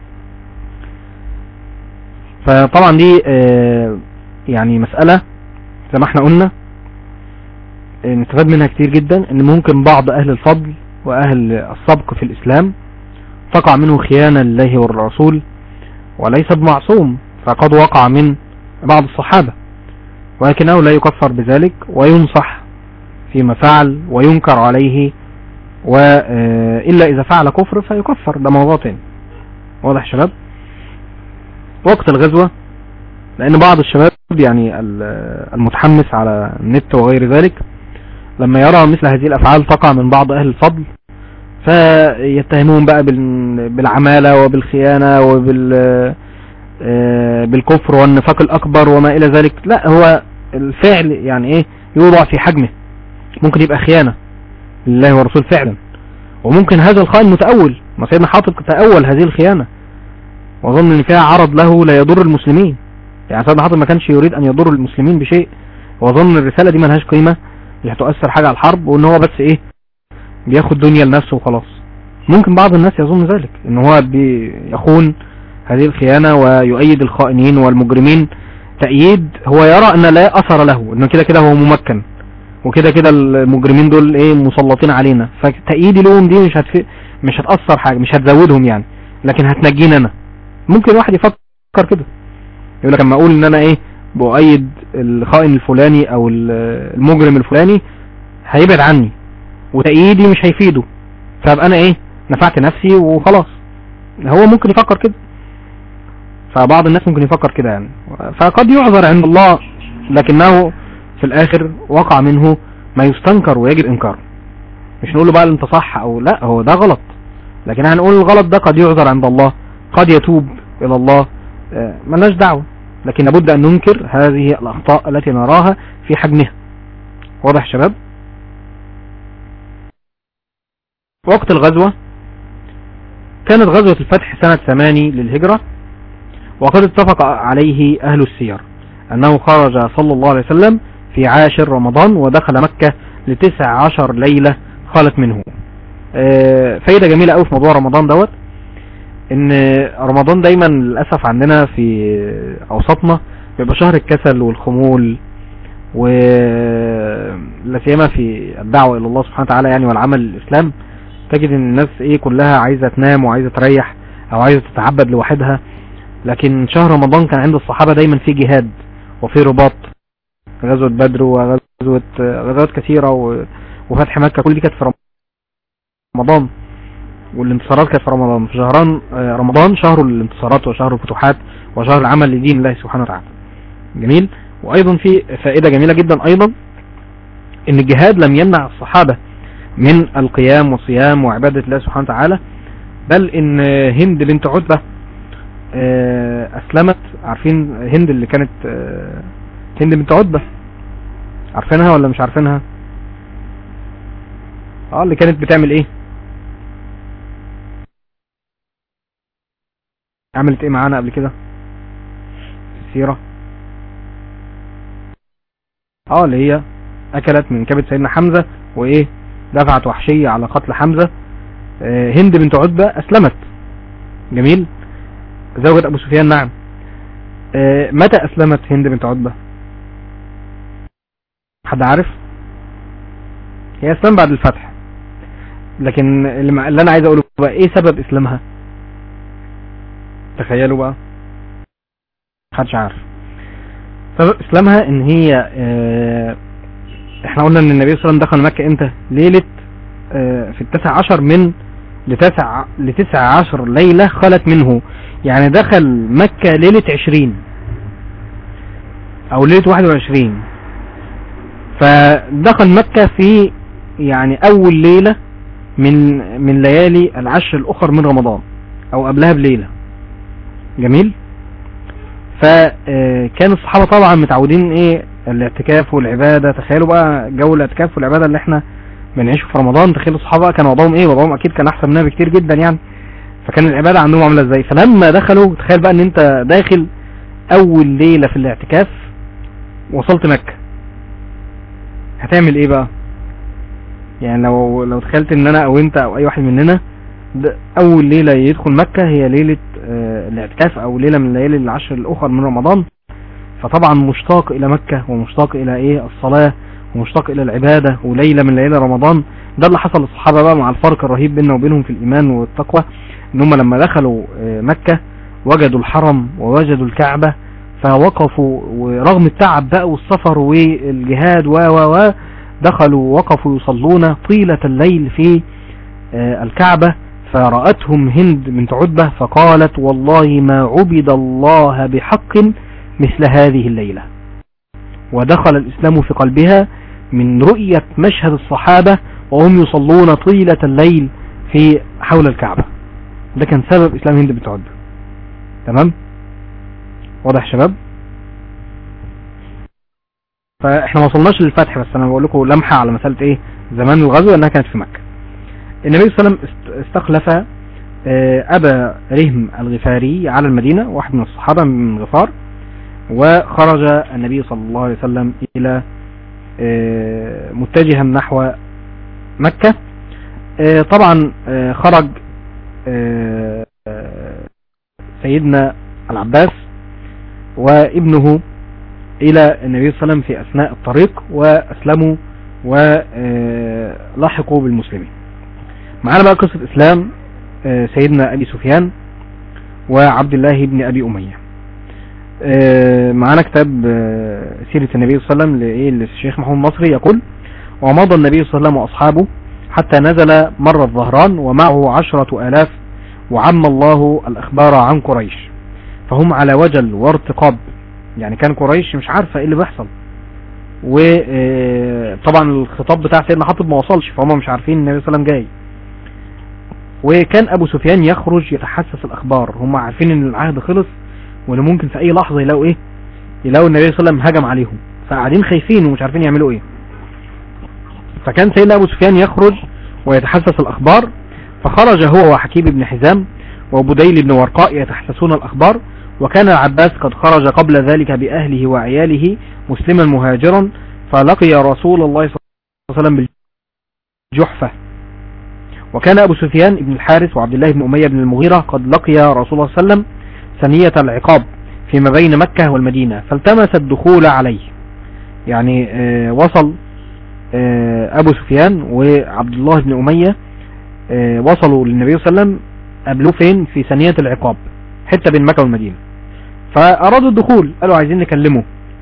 فطبعا دي آه، يعني مسألة زي ما احنا قلنا آه، نستفاد منها كتير جدا ان ممكن بعض اهل الفضل واهل السبق في الاسلام تقع منه خيانة لله والرسول وليس بمعصوم فقد وقع من بعض الصحابة ولكنه لا يكفر بذلك وينصح فيما فعل وينكر عليه وإلا إذا فعل كفر فيكفر ده موضوع تاني واضح يا شباب وقت الغزوة لأن بعض الشباب يعني ال- المتحمس على النت وغير ذلك لما يرى مثل هذه الأفعال تقع من بعض أهل الفضل فيتهمون بقى بال- بالعمالة وبالخيانة وبال آه، بالكفر والنفاق الأكبر وما إلى ذلك لا هو الفعل يعني إيه يوضع في حجمه ممكن يبقى خيانة لله ورسول فعلا وممكن هذا الخائن متأول ما سيدنا حاطب تأول هذه الخيانة وظن ان فيها عرض له لا يضر المسلمين يعني سيدنا حاطب ما كانش يريد ان يضر المسلمين بشيء وظن الرسالة دي ملهاش قيمة مش هتؤثر حاجة على الحرب وان هو بس ايه بياخد دنيا لنفسه وخلاص ممكن بعض الناس يظن ذلك ان هو بيخون هذه الخيانة ويؤيد الخائنين والمجرمين تأييد هو يرى ان لا اثر له انه كده كده هو ممكن وكده كده المجرمين دول ايه مسلطين علينا فتأييدي لهم دي مش هتف... مش هتأثر حاجة مش هتزودهم يعني لكن هتنجينا انا ممكن واحد يفكر كده يقول لك اما اقول ان انا ايه بؤيد الخائن الفلاني او ال- المجرم الفلاني هيبعد عني وتأييدي مش هيفيده فابقى انا ايه نفعت نفسي وخلاص هو ممكن يفكر كده فبعض الناس ممكن يفكر كده يعني فقد يعذر عند الله لكنه في الاخر وقع منه ما يستنكر ويجب انكاره مش نقول له بقى انت صح او لا هو ده غلط لكن هنقول الغلط ده قد يعذر عند الله قد يتوب الى الله آه، ملناش دعوة لكن لابد ان ننكر هذه الاخطاء التي نراها في حجمها واضح شباب وقت الغزوة كانت غزوة الفتح سنة ثماني للهجرة وقد اتفق عليه أهل السير أنه خرج صلى الله عليه وسلم في عاشر رمضان ودخل مكة لتسع عشر ليلة خالت منه آه، فايدة جميلة قوي في موضوع رمضان دوت ان رمضان دايما للأسف عندنا في أوسطنا بيبقى شهر الكسل والخمول ولا سيما في الدعوة إلى الله سبحانه وتعالى يعني والعمل الإسلام تجد ان الناس ايه كلها عايزة تنام وعايزة تريح او عايزة تتعبد لوحدها لكن شهر رمضان كان عند الصحابة دايما في جهاد وفي رباط غزوة بدر وغزوة غزوات كثيرة و- وفتح مكة كل دي كانت في رمضان والانتصارات كانت في رمضان في شهران آه، رمضان شهر الانتصارات وشهر الفتوحات وشهر العمل لدين الله سبحانه وتعالى جميل وايضا في فائدة جميلة جدا ايضا ان الجهاد لم يمنع الصحابة من القيام والصيام وعبادة الله سبحانه وتعالى بل ان هند بنت عتبة آه، اسلمت عارفين هند اللي كانت آه، هند بنت عتبة عارفينها ولا مش عارفينها اه اللي كانت بتعمل ايه عملت ايه معانا قبل كده في السيرة اه اللي هي اكلت من كبد سيدنا حمزة وايه دفعت وحشية على قتل حمزة آه، هند بنت عتبة اسلمت جميل زوجة ابو سفيان نعم آه، متى اسلمت هند بنت عتبة حد عارف هي اسلام بعد الفتح لكن اللي مع- اللي انا عايز اقوله بقى ايه سبب اسلامها تخيلوا بقى محدش عارف سبب اسلامها ان هي آه، احنا قلنا ان النبي صلى الله عليه وسلم دخل مكة امتى ليلة آه، في التاسع عشر من لتسع لتسع عشر ليلة خلت منه يعني دخل مكة ليلة عشرين او ليلة واحد وعشرين فدخل مكة في يعني اول ليلة من من ليالي العشر الاخر من رمضان او قبلها بليلة جميل فكان الصحابة طبعا متعودين ايه الاعتكاف والعبادة تخيلوا بقى جو الاعتكاف والعبادة اللي احنا بنعيشه في رمضان تخيلوا الصحابة كان وضعهم ايه وضعهم اكيد كان احسن منها بكتير جدا يعني فكان العبادة عندهم عاملة ازاي فلما دخلوا تخيل بقى ان انت داخل اول ليلة في الاعتكاف وصلت مكة هتعمل ايه بقى يعني لو لو تخيلت ان انا او انت او اي واحد مننا ده اول ليلة يدخل مكة هي ليلة آه، الاعتكاف او ليلة من الليالي العشر الاخر من رمضان فطبعا مشتاق الى مكة ومشتاق الى ايه الصلاة ومشتاق الى العبادة وليلة من ليالي رمضان ده اللي حصل للصحابة بقى مع الفرق الرهيب بيننا وبينهم في الايمان والتقوى ان هم لما دخلوا آه، مكة وجدوا الحرم ووجدوا الكعبة فوقفوا ورغم التعب بقى والسفر والجهاد و و و دخلوا وقفوا يصلون طيلة الليل في آه، الكعبة فرأتهم هند بنت عتبة فقالت والله ما عبد الله بحق مثل هذه الليلة ودخل الإسلام في قلبها من رؤية مشهد الصحابة وهم يصلون طيلة الليل في حول الكعبة ده كان سبب إسلام هند بنت عتبة تمام واضح يا شباب فاحنا ما وصلناش للفتح بس انا بقول لكم لمحة على مسألة ايه زمان الغزوة انها كانت في مكة النبي صلى الله عليه وسلم است- استخلف آه، ابا رهم الغفاري على المدينة واحد من الصحابة من غفار وخرج النبي صلى الله عليه وسلم الى آه، متجها نحو مكة آه، طبعا آه، خرج آه، آه، سيدنا العباس وابنه الى النبي صلى الله عليه وسلم في اثناء الطريق واسلموا ولحقوا بالمسلمين معانا بقى قصة اسلام آه، سيدنا ابي سفيان وعبد الله بن ابي امية آه، معانا كتاب آه، سيرة النبي صلى الله عليه وسلم لإيه للشيخ محمود مصري يقول ومضى النبي صلى الله عليه وسلم واصحابه حتى نزل مر الظهران ومعه عشرة آلاف وعم الله الأخبار عن قريش فهم على وجل وارتقاب يعني كان قريش مش عارفة ايه اللي بيحصل وطبعا الخطاب بتاع سيدنا حاطب ما وصلش فهم مش عارفين النبي صلى الله عليه وسلم جاي وكان ابو سفيان يخرج يتحسس الاخبار هم عارفين ان العهد خلص وان ممكن في اي لحظة يلاقوا ايه يلاقوا النبي صلى الله عليه وسلم هجم عليهم فقاعدين خايفين ومش عارفين يعملوا ايه فكان سيدنا ابو سفيان يخرج ويتحسس الاخبار فخرج هو وحكيم بن حزام وبديل بن ورقاء يتحسسون الاخبار وكان العباس قد خرج قبل ذلك بأهله وعياله مسلما مهاجرا فلقي رسول الله صلى الله عليه وسلم بالجحفة وكان أبو سفيان بن الحارث وعبد الله بن أمية بن المغيرة قد لقي رسول الله صلى الله عليه وسلم ثنية العقاب فيما بين مكة والمدينة فالتمس الدخول عليه يعني آه وصل آه أبو سفيان وعبد الله بن أمية آه وصلوا للنبي صلى الله عليه وسلم قبلوه فين في ثنية العقاب حتة بين مكة والمدينة فأرادوا الدخول قالوا عايزين نكلمه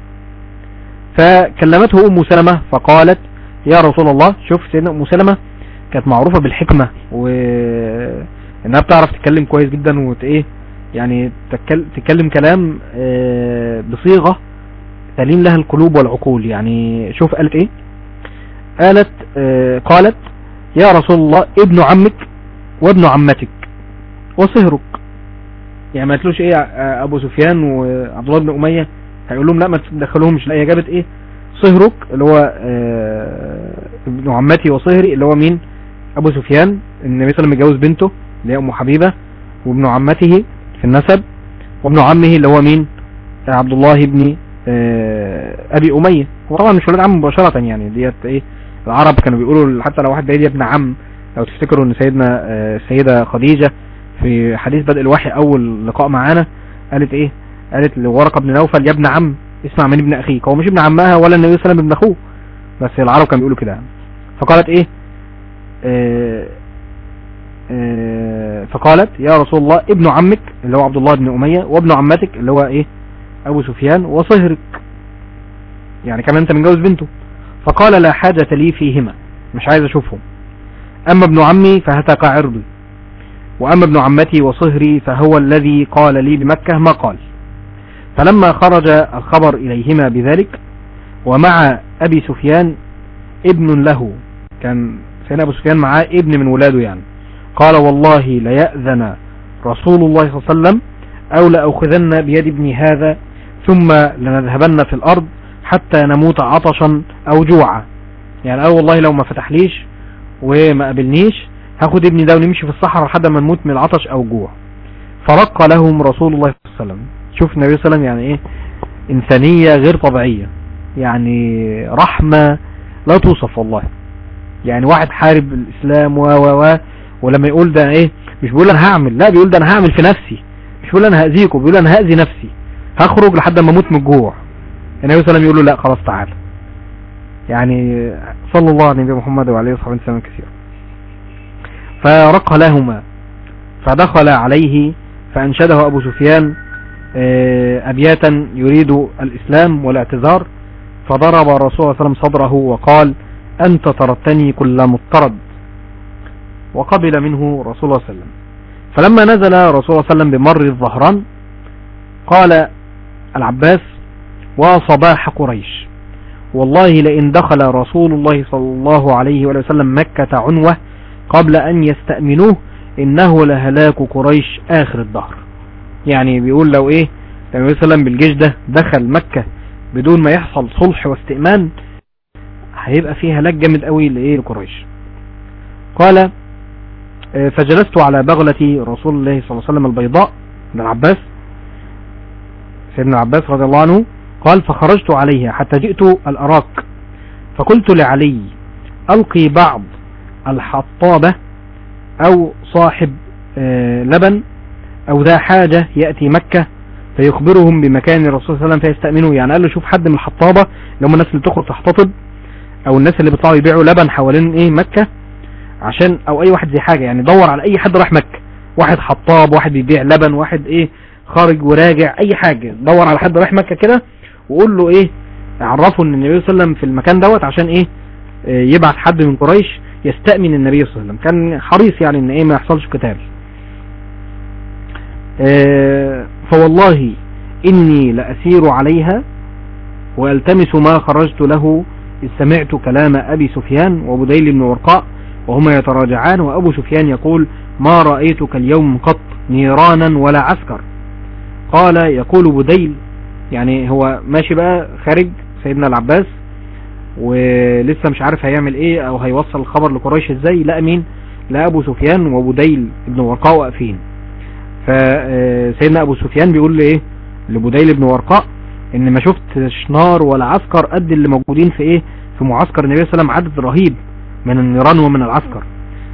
فكلمته أم سلمة فقالت يا رسول الله شوف سيدنا أم سلمة كانت معروفة بالحكمة وإنها بتعرف تتكلم كويس جدا وت إيه يعني تتكلم كلام بصيغة تلين لها القلوب والعقول يعني شوف قالت إيه قالت قالت يا رسول الله ابن عمك وابن عمتك وصهرك يعني ما قالتلوش ايه ابو سفيان وعبد الله بن اميه هيقول لهم لا ما تدخلوهمش لا هي جابت ايه صهرك اللي هو ابن عمتي وصهري اللي هو مين ابو سفيان النبي صلى الله عليه وسلم متجوز بنته اللي هي ام حبيبه وابن عمته في النسب وابن عمه اللي هو مين عبد الله بن ابي اميه وطبعا مش ولاد عم مباشره يعني ديت ايه العرب كانوا بيقولوا حتى لو واحد بعيد ابن عم لو تفتكروا ان سيدنا السيده خديجه في حديث بدء الوحي اول لقاء معانا قالت ايه قالت لورقه بن نوفل يا ابن عم اسمع من ابن اخيك هو مش ابن عمها ولا النبي صلى الله عليه وسلم ابن اخوه بس العرب كانوا بيقولوا كده فقالت ايه آه آه فقالت يا رسول الله ابن عمك اللي هو عبد الله بن اميه وابن عمتك اللي هو ايه ابو سفيان وصهرك يعني كمان انت متجوز بنته فقال لا حاجة لي فيهما مش عايز اشوفهم اما ابن عمي فهتك عرضي واما ابن عمتي وصهري فهو الذي قال لي بمكة ما قال فلما خرج الخبر اليهما بذلك ومع ابي سفيان ابن له كان سيدنا ابو سفيان معاه ابن من ولاده يعني قال والله ليأذن رسول الله صلى الله عليه وسلم او لأخذن بيد ابني هذا ثم لنذهبن في الارض حتى نموت عطشا او جوعا يعني اه والله لو ما فتحليش وما قابلنيش هاخد ابني ده ونمشي في الصحراء لحد ما نموت من العطش او جوع فرق لهم رسول الله صلى الله عليه وسلم شوف النبي صلى الله عليه وسلم يعني ايه انسانية غير طبيعية يعني رحمة لا توصف والله يعني واحد حارب الاسلام و و و ولما يقول ده ايه مش بيقول انا هعمل لا بيقول ده انا هعمل في نفسي مش بيقول انا هاذيكم بيقول انا هاذي نفسي هخرج لحد ما اموت من الجوع النبي صلى الله عليه وسلم يقول له لا خلاص تعال يعني صلى الله على نبي محمد وعليه وصحبه وسلم كثيرا فرق لهما فدخل عليه فأنشده أبو سفيان أبياتا يريد الإسلام والاعتذار فضرب الرسول صلى الله عليه وسلم صدره وقال أنت طردتني كل مضطرد وقبل منه رسول الله صلى الله عليه وسلم فلما نزل رسول الله صلى الله عليه وسلم بمر الظهران قال العباس وصباح قريش والله لئن دخل رسول الله صلى الله عليه وسلم مكة عنوة قبل أن يستأمنوه إنه لهلاك قريش آخر الظهر يعني بيقول لو إيه النبي صلى الله عليه وسلم بالجيش ده دخل مكة بدون ما يحصل صلح واستئمان هيبقى فيه هلاك جامد قوي لإيه لقريش قال فجلست على بغلة رسول الله صلى الله عليه وسلم البيضاء ابن العباس سيدنا العباس رضي الله عنه قال فخرجت عليها حتى جئت الأراك فقلت لعلي ألقي بعض الحطابة أو صاحب لبن أو ذا حاجة يأتي مكة فيخبرهم بمكان الرسول صلى الله عليه وسلم فيستأمنوا يعني قال له شوف حد من الحطابة اللي هم الناس اللي بتخرج تحتطب أو الناس اللي بيطلعوا يبيعوا لبن حوالين إيه مكة عشان أو أي واحد زي حاجة يعني دور على أي حد راح مكة واحد حطاب واحد بيبيع لبن واحد إيه خارج وراجع أي حاجة دور على حد راح مكة كده وقول له إيه عرفوا إن النبي صلى الله عليه وسلم في المكان دوت عشان إيه يبعث حد من قريش يستأمن النبي صلى الله عليه وسلم كان حريص يعني ان ايه ما يحصلش قتال آه، فوالله اني لأسير عليها والتمس ما خرجت له إذ سمعت كلام ابي سفيان وبديل بن ورقاء وهما يتراجعان وابو سفيان يقول ما رأيتك اليوم قط نيرانا ولا عسكر قال يقول بديل يعني هو ماشي بقى خارج سيدنا العباس ولسه مش عارف هيعمل ايه او هيوصل الخبر لقريش ازاي لا مين لا ابو سفيان وبديل ابن ورقاء واقفين فسيدنا ابو سفيان بيقول له ايه لبديل بن ورقاء ان ما شفتش نار ولا عسكر قد اللي موجودين في ايه في معسكر النبي صلى الله عليه وسلم عدد رهيب من النيران ومن العسكر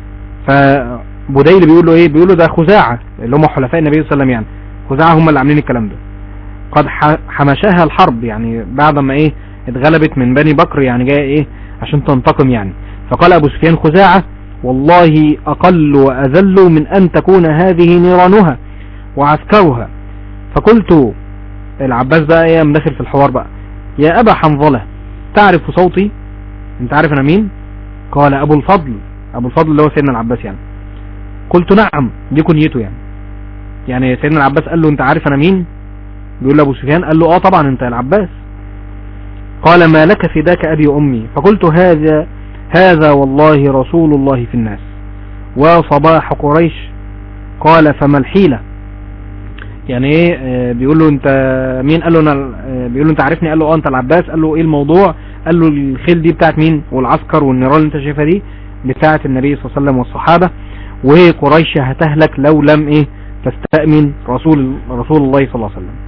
فبديل بيقول له ايه بيقول له ده خزاعة اللي هم حلفاء النبي صلى الله عليه وسلم يعني خزاعة هم اللي عاملين الكلام ده قد ح- حمشاها الحرب يعني بعد ما ايه اتغلبت من بني بكر يعني جاية ايه عشان تنتقم يعني فقال ابو سفيان خزاعة والله اقل واذل من ان تكون هذه نيرانها وعسكرها فقلت العباس بقى ايه قام داخل في الحوار بقى يا ابا حنظلة تعرف صوتي انت عارف انا مين قال ابو الفضل ابو الفضل اللي هو سيدنا العباس يعني قلت نعم دي كنيته يعني يعني سيدنا العباس قال له انت عارف انا مين بيقول له ابو سفيان قال له اه طبعا انت العباس قال ما لك فداك ابي وامي فقلت هذا هذا والله رسول الله في الناس وصباح قريش قال فما الحيلة يعني ايه آه، بيقول له انت مين قال له انا آه، بيقول له انت عارفني قال له اه انت العباس قال له ايه الموضوع قال له الخيل دي بتاعت مين والعسكر والنيران اللي انت شايفها دي بتاعت النبي صلى الله عليه وسلم والصحابة وقريش هتهلك لو لم ايه تستأمن رسول رسول الله صلى الله عليه وسلم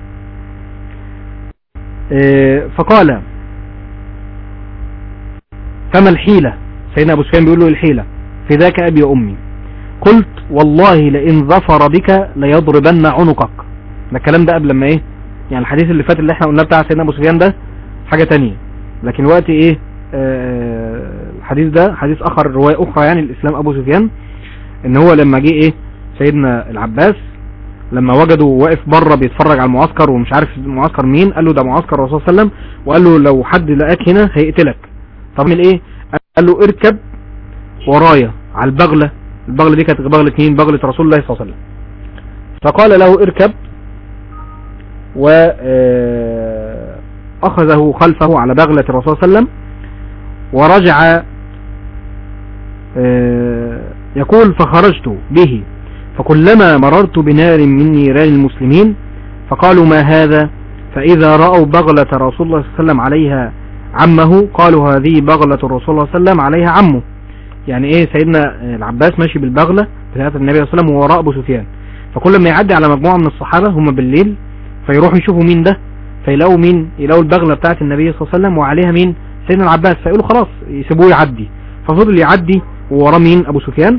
آه، فقال فما الحيلة سيدنا ابو سفيان بيقول له الحيلة فداك ابي وامي قلت والله لئن ظفر بك ليضربن عنقك ده الكلام ده قبل ما ايه يعني الحديث اللي فات اللي احنا قلناه بتاع سيدنا ابو سفيان ده حاجة تانية لكن الوقت ايه آه الحديث ده حديث اخر رواية اخرى يعني الاسلام ابو سفيان ان هو لما جه ايه سيدنا العباس لما وجدوا واقف بره بيتفرج على المعسكر ومش عارف المعسكر مين قال له ده معسكر الرسول صلى الله عليه وسلم وقال له لو حد لقاك هنا هيقتلك طب من ايه قال له اركب ورايا على البغلة البغلة دي كانت بغلة مين بغلة رسول الله صلى الله عليه وسلم فقال له اركب و آه، اخذه خلفه على بغلة الرسول صلى الله عليه وسلم ورجع آه، يقول فخرجت به فكلما مررت بنار من نيران المسلمين فقالوا ما هذا فإذا رأوا بغلة رسول الله صلى الله عليه وسلم عليها عمه قالوا هذه بغلة الرسول صلى الله عليه وسلم عليها عمه يعني ايه سيدنا العباس ماشي بالبغلة بتاعت النبي صلى الله عليه وسلم ووراء ابو سفيان فكل ما يعدي على مجموعة من الصحابة هم بالليل فيروحوا يشوفوا مين ده فيلاقوا مين يلاقوا البغلة بتاعت النبي صلى الله عليه وسلم وعليها مين سيدنا العباس فيقولوا خلاص يسيبوه يعدي ففضل يعدي ووراه مين ابو سفيان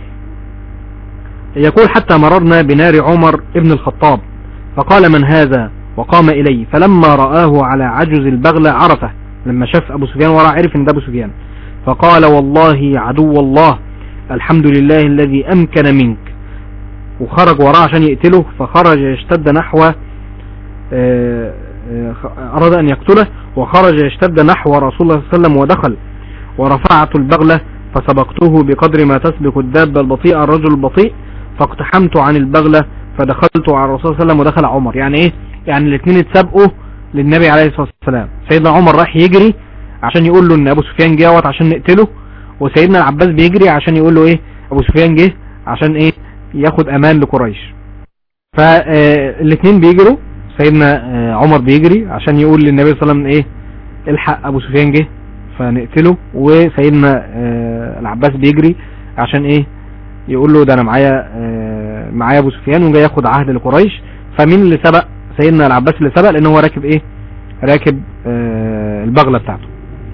يقول حتى مررنا بنار عمر ابن الخطاب فقال من هذا وقام إليه فلما رآه على عجز البغلة عرفه لما شاف أبو سفيان وراه عرف ان ده أبو سفيان فقال والله عدو الله الحمد لله الذي أمكن منك وخرج وراه عشان يقتله فخرج يشتد نحو آه، آه، أراد أن يقتله وخرج يشتد نحو رسول الله صلى الله عليه وسلم ودخل ورفعت البغلة فسبقته بقدر ما تسبق الدابة البطيئة الرجل البطيء فاقتحمت عن البغلة فدخلت على الرسول صلى الله عليه وسلم ودخل عمر يعني ايه يعني الاثنين اتسابقوا للنبي عليه الصلاة والسلام سيدنا عمر راح يجري عشان يقول له ان ابو سفيان جه وقت عشان نقتله وسيدنا العباس بيجري عشان يقول له ايه ابو سفيان جه عشان ايه ياخد امان لقريش فالاثنين بيجروا سيدنا آه، عمر بيجري عشان يقول للنبي صلى الله عليه وسلم ايه الحق ابو سفيان جه فنقتله وسيدنا آه، العباس بيجري عشان ايه يقول له ده انا معايا آه، معايا ابو سفيان وجاي ياخد عهد لقريش فمين اللي سبق سيدنا العباس اللي سبق لان هو راكب ايه راكب آه، البغلة بتاعته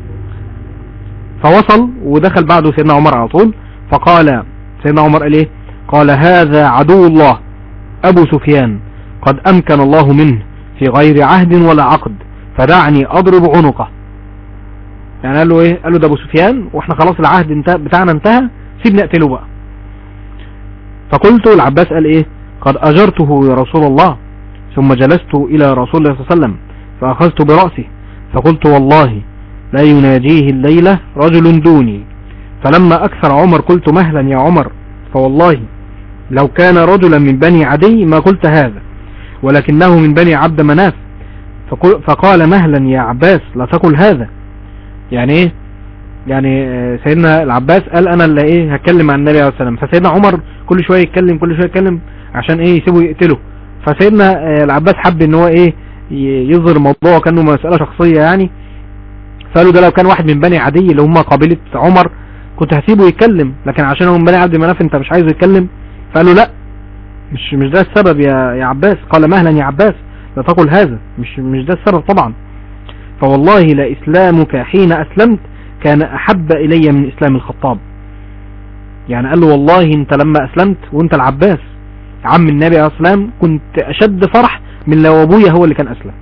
فوصل ودخل بعده سيدنا عمر على طول فقال سيدنا عمر قال ايه قال هذا عدو الله ابو سفيان قد امكن الله منه في غير عهد ولا عقد فدعني اضرب عنقه يعني قال له ايه قال له ده ابو سفيان واحنا خلاص العهد انت بتاعنا انتهى سيبني اقتله بقى فقلت العباس قال ايه قد اجرته يا رسول الله ثم جلست الى رسول الله صلى الله عليه وسلم فاخذت برأسه فقلت والله لا يناجيه الليلة رجل دوني فلما أكثر عمر قلت مهلا يا عمر فوالله لو كان رجلا من بني عدي ما قلت هذا ولكنه من بني عبد مناف فقل- فقال مهلا يا عباس لا تقل هذا يعني ايه يعني آه، سيدنا العباس قال انا اللي ايه هتكلم عن النبي عليه الصلاه والسلام فسيدنا عمر كل شويه يتكلم كل شويه يتكلم عشان ايه يسيبه يقتله فسيدنا آه، العباس حب ان هو ايه ي- يظهر الموضوع كانه مساله شخصيه يعني فقالوا ده لو كان واحد من بني عدي اللي هم قبيله عمر كنت هسيبه يتكلم لكن عشان هو من بني عبد مناف انت مش عايزه يتكلم فقالوا لا مش مش ده السبب يا يا عباس قال مهلا يا عباس لا تقل هذا مش مش ده السبب طبعا فوالله لإسلامك حين أسلمت كان أحب إلي من إسلام الخطاب يعني قال له والله انت لما أسلمت وانت العباس عم النبي عليه الصلاة والسلام كنت أشد فرح من لو أبويا هو اللي كان أسلم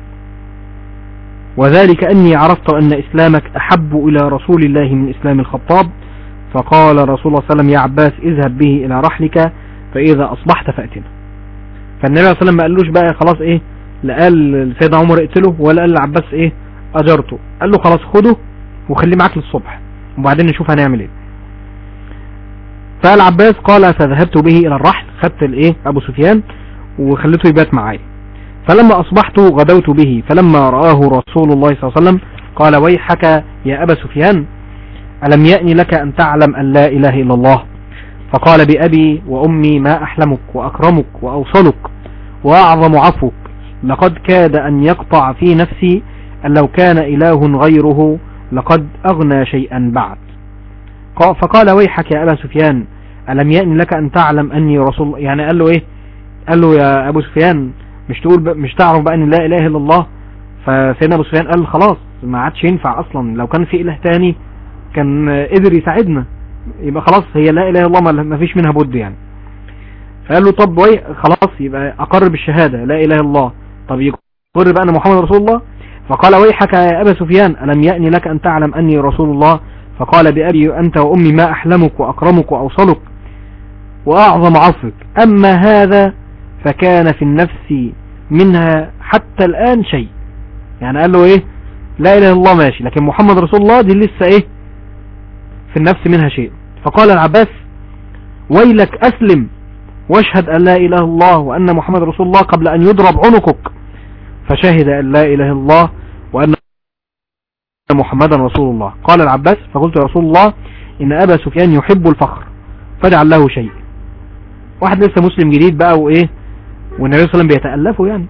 وذلك أني عرفت أن إسلامك أحب إلى رسول الله من إسلام الخطاب فقال رسول الله صلى الله عليه وسلم يا عباس اذهب به إلى رحلك فإذا أصبحت فأتنا فالنبي عليه الصلاة والسلام ما قالوش بقى خلاص إيه لا قال سيدنا عمر اقتله ولا قال لعباس إيه أجرته قال له خلاص خده وخليه معاك للصبح وبعدين نشوف هنعمل إيه فالعباس قال فذهبت به إلى الرحل خدت الإيه أبو سفيان وخليته يبات معايا فلما أصبحت غدوت به فلما رآه رسول الله صلى الله عليه وسلم قال ويحك يا أبا سفيان ألم يأن لك أن تعلم أن لا إله إلا الله فقال بأبي وأمي ما أحلمك وأكرمك وأوصلك وأعظم عفوك لقد كاد أن يقطع في نفسي أن لو كان إله غيره لقد أغنى شيئا بعد قا- فقال ويحك يا أبا سفيان ألم يأن لك أن تعلم أني رسول يعني قال له إيه قال له يا أبو سفيان مش تقول ب... مش تعرف بقى أن لا إله إلا الله فسيدنا أبو سفيان قال خلاص ما عادش ينفع أصلا لو كان في إله تاني كان قدر يساعدنا يبقى خلاص هي لا اله الا الله ما- ما فيش منها بد يعني فقال له طب وي خلاص يبقى اقر بالشهاده لا اله الا الله طب يقر بقى ان محمد رسول الله فقال ويحك يا ابا سفيان الم يأني لك ان تعلم اني رسول الله فقال بأبي انت وامي ما احلمك واكرمك واوصلك واعظم عفوك اما هذا فكان في النفس منها حتى الان شيء يعني قال له ايه لا اله الا الله ماشي لكن محمد رسول الله دي لسه ايه في النفس منها شيء فقال العباس ويلك أسلم واشهد أن لا إله إلا الله وأن محمد رسول الله قبل أن يضرب عنقك فشهد أن لا إله إلا الله وأن محمدا رسول الله قال العباس فقلت يا رسول الله إن أبا سفيان يحب الفخر فاجعل له شيء واحد لسه مسلم جديد بقى وإيه والنبي صلى الله عليه وسلم بيتألفه يعني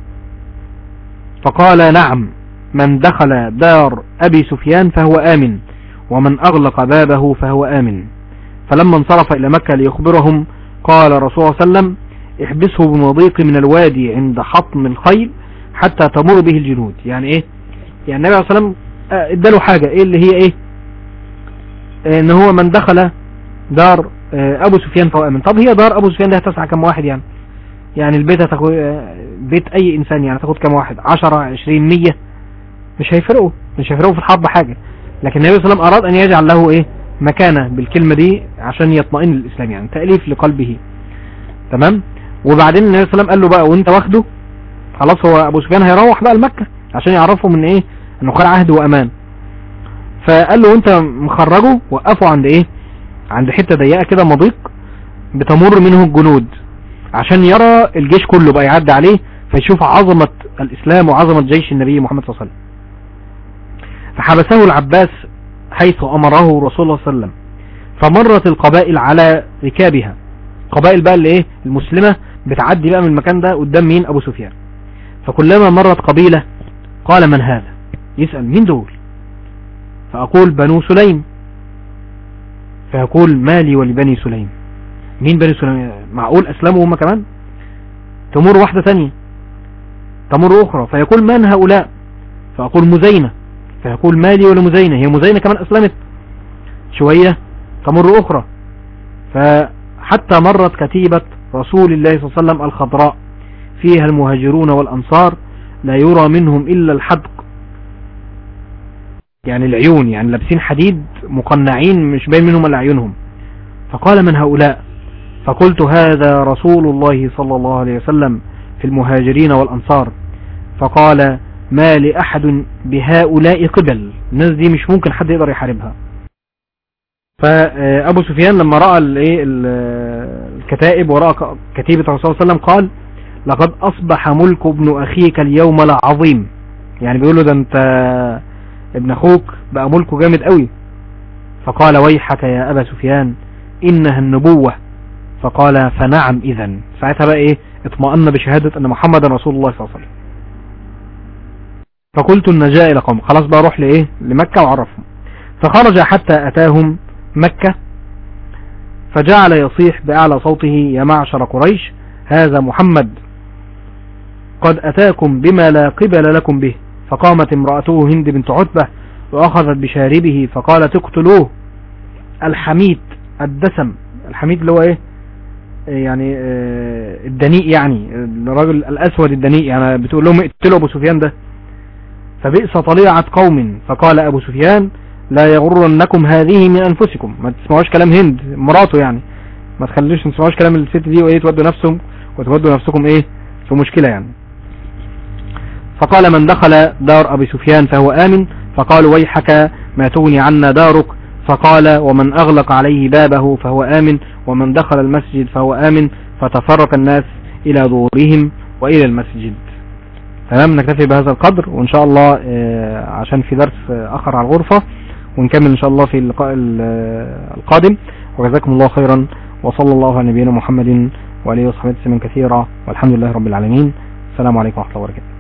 فقال نعم من دخل دار أبي سفيان فهو آمن ومن أغلق بابه فهو آمن فلما انصرف إلى مكة ليخبرهم قال رسول الله صلى الله عليه وسلم احبسه بمضيق من الوادي عند حطم الخيل حتى تمر به الجنود يعني ايه يعني النبي عليه الصلاة والسلام آه، اداله حاجة ايه اللي هي ايه آه، ان هو من دخل دار آه، ابو سفيان فهو امن طب هي دار ابو سفيان ده هتسعى كم واحد يعني يعني البيت هتاخد آه، بيت اي انسان يعني هتاخد كم واحد عشرة عشرين مية مش هيفرقوا مش هيفرقوا في الحرب حاجة لكن النبي صلى الله عليه وسلم اراد ان يجعل له ايه مكانة بالكلمة دي عشان يطمئن للاسلام يعني تأليف لقلبه تمام وبعدين النبي صلى الله عليه وسلم قال له بقى وانت واخده خلاص هو ابو سفيان هيروح بقى لمكة عشان يعرفوا من ايه انه خير عهد وامان فقال له وانت مخرجه وقفه عند ايه عند حتة ضيقة كده مضيق بتمر منه الجنود عشان يرى الجيش كله بقى يعدي عليه فيشوف عظمة الاسلام وعظمة جيش النبي محمد صلى الله عليه وسلم فحبسه العباس حيث امره رسول الله صلى الله عليه وسلم فمرت القبائل على ركابها قبائل بقى اللي ايه المسلمة بتعدي بقى من المكان ده قدام مين ابو سفيان فكلما مرت قبيلة قال من هذا يسأل مين دول فاقول بنو سليم فيقول مالي ولبني سليم مين بني سليم معقول اسلموا هم كمان تمر واحدة تانية تمر اخرى فيقول من هؤلاء فاقول مزينة فيقول مالي ولمزينة هي مزينة كمان اسلمت شوية تمر اخرى فحتى مرت كتيبة رسول الله صلى الله عليه وسلم الخضراء فيها المهاجرون والأنصار لا يرى منهم إلا الحدق يعني العيون يعني لابسين حديد مقنعين مش باين منهم إلا عيونهم فقال من هؤلاء فقلت هذا رسول الله صلى الله عليه وسلم في المهاجرين والأنصار فقال ما لأحد بهؤلاء قبل الناس دي مش ممكن حد يقدر يحاربها فابو سفيان لما راى الايه الكتائب وراى ك- كتيبه الرسول صلى الله عليه وسلم قال لقد اصبح ملك ابن اخيك اليوم لعظيم يعني بيقول له ده انت ابن اخوك بقى ملكه جامد قوي فقال ويحك يا ابا سفيان انها النبوة فقال فنعم اذا ساعتها بقى ايه اطمأن بشهادة ان محمد رسول الله صلى الله عليه وسلم فقلت النجاة الى قوم خلاص بقى اروح لايه لمكة وعرفهم فخرج حتى اتاهم مكة فجعل يصيح باعلى صوته يا معشر قريش هذا محمد قد اتاكم بما لا قبل لكم به فقامت امرأته هند بنت عتبة واخذت بشاربه فقالت اقتلوه الحميد الدسم الحميد اللي هو ايه يعني آه، الدنيء يعني الراجل الاسود الدنيء يعني بتقول لهم اقتلوا ابو سفيان ده فبئس طليعة قوم فقال ابو سفيان لا يغرنكم هذه من انفسكم ما تسمعوش كلام هند مراته يعني ما تخليش تسمعوش كلام الست دي وايه تودوا نفسهم وتودوا نفسكم ايه في مشكلة يعني فقال من دخل دار ابي سفيان فهو امن فقالوا ويحك ما تغني عنا دارك فقال ومن اغلق عليه بابه فهو امن ومن دخل المسجد فهو امن فتفرق الناس الى دورهم والى المسجد تمام نكتفي بهذا القدر وان شاء الله آه، عشان في درس آه، اخر على الغرفة ونكمل ان شاء الله في اللقاء ال- آه، القادم وجزاكم الله خيرا وصلى الله على نبينا محمد وعليه وصحبه وسلم كثيرا والحمد لله رب العالمين السلام عليكم ورحمة الله وبركاته